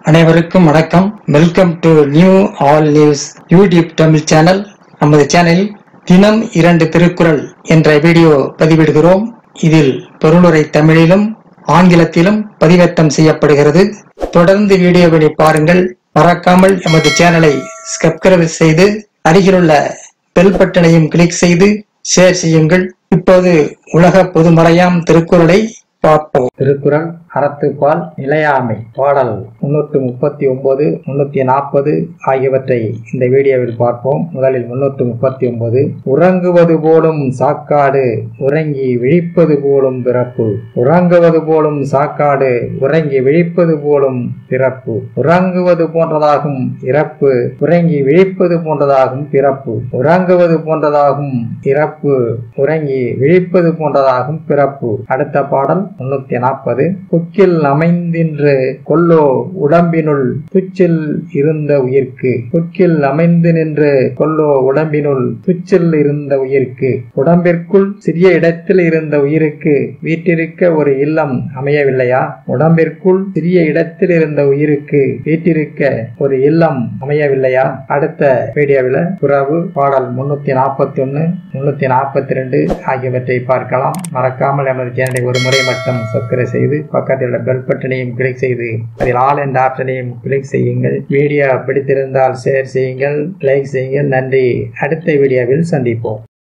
அனைவருக்கும் வணக்கம் welcome to new all news YouTube Tamil channel நமது சேனலில் தினம் இரண்டு திருக்குறள் என்ற வீடியோ பதிவிடுகிறோம் இதில் பொருளுரை தமிழிலும் ஆங்கிலத்திலும் பதிவேற்றம் செய்யப்படுகிறது தொடர்ந்து வீடியோவினை பாருங்கள் மறக்காமல் எமது சேனலை சப்ஸ்கிரைப் செய்து அருகிலுள்ள பெல் பட்டனையும் கிளிக் செய்து ஷேர் செய்யுங்கள் இப்போது உலக பொதுமறையாம் திருக்குறளை பார்ப்போம் திருக்குறள் அறத்துப்பால் நிலையாமை பாடல் முன்னூற்று முப்பத்தி ஒன்பது முன்னூத்தி நாற்பது ஆகியவற்றை இந்த வீடியோவில் பார்ப்போம் முதலில் முன்னூற்று முப்பத்தி ஒன்பது உறங்குவது போலும் சாக்காடு உறங்கி விழிப்பது போலும் பிறப்பு உறங்குவது போலும் சாக்காடு உறங்கி விழிப்பது போலும் பிறப்பு உறங்குவது போன்றதாகும் இறப்பு உறங்கி விழிப்பது போன்றதாகும் பிறப்பு உறங்குவது போன்றதாகும் இறப்பு உறங்கி விழிப்பது போன்றதாகும் பிறப்பு அடுத்த பாடல் முன்னூத்தி நாற்பது புக்கில் அமைந்தின்று கொல்லோ உடம்பினுள் துச்சில் இருந்த உயிர்க்கு புக்கில் அமைந்து நின்று கொல்லோ உடம்பினுள் துச்சில் இருந்த உயிர்க்கு உடம்பிற்குள் சிறிய இடத்தில் இருந்த உயிருக்கு வீட்டிருக்க ஒரு இல்லம் அமையவில்லையா உடம்பிற்குள் சிறிய இடத்தில் இருந்த உயிருக்கு வீட்டிருக்க ஒரு இல்லம் அமையவில்லையா அடுத்த வீடியோவில் துறவு பாடல் முன்னூத்தி நாற்பத்தி ஒன்னு முன்னூத்தி நாற்பத்தி ரெண்டு ஆகியவற்றை பார்க்கலாம் மறக்காமல் எமது சேனலை ஒரு முறை மட்டும் சப்ஸ்கிரைப் செய்து பக்கத்தில் உள்ள பெல் பட்டனையும் கிளிக் செய்து அதில் ஆல் என்ற ஆப்ஷனையும் கிளிக் செய்யுங்கள் வீடியோ பிடித்திருந்தால் ஷேர் செய்யுங்கள் லைக் செய்யுங்கள் நன்றி அடுத்த வீடியோவில் சந்திப்போம்